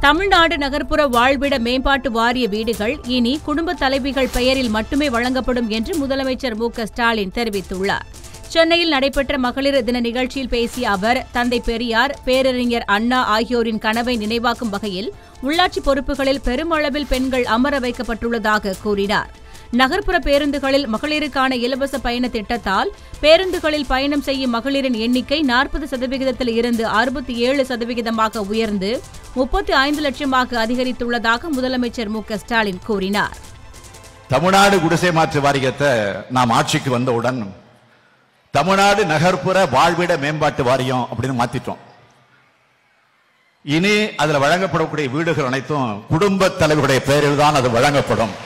தமிழ்நாடு நகர்ப்புற வாழ்விட மேம்பாட்டு வாரிய வீடுகள் இனி குடும்ப தலைவிகள் பெயரில் மட்டுமே வழங்கப்படும் என்று முதலமைச்சர் மு க ஸ்டாலின் தெரிவித்துள்ளார் சென்னையில் நடைபெற்ற மகளிர் தின நிகழ்ச்சியில் பேசிய அவர் தந்தை பெரியார் பேரறிஞர் அண்ணா ஆகியோரின் கனவை நினைவாக்கும் வகையில் உள்ளாட்சி பொறுப்புகளில் பெருமளவில் பெண்கள் அமர வைக்கப்பட்டுள்ளதாக கூறினார் நகர்ப்புற பேருந்துகளில் மகளிருக்கான இலவச பயண திட்டத்தால் பேருந்துகளில் பயணம் செய்யும் மகளிரின் எண்ணிக்கை நாற்பது சதவிகிதத்தில் இருந்து அறுபத்தி ஏழு சதவிகிதமாக உயர்ந்து முப்பத்தி ஐந்து லட்சமாக அதிகரித்துள்ளதாக முதலமைச்சர் மு க ஸ்டாலின் கூறினார் தமிழ்நாடு குடிசை மாற்று வாரியத்தை நாம் ஆட்சிக்கு வந்தவுடன் தமிழ்நாடு நகர்ப்புற வாழ்விட மேம்பாட்டு வாரியம் அப்படின்னு மாத்திட்டோம் இனி அதுல வழங்கப்படக்கூடிய வீடுகள் அனைத்தும் குடும்ப தலைவருடைய பெயரில் தான் அது வழங்கப்படும்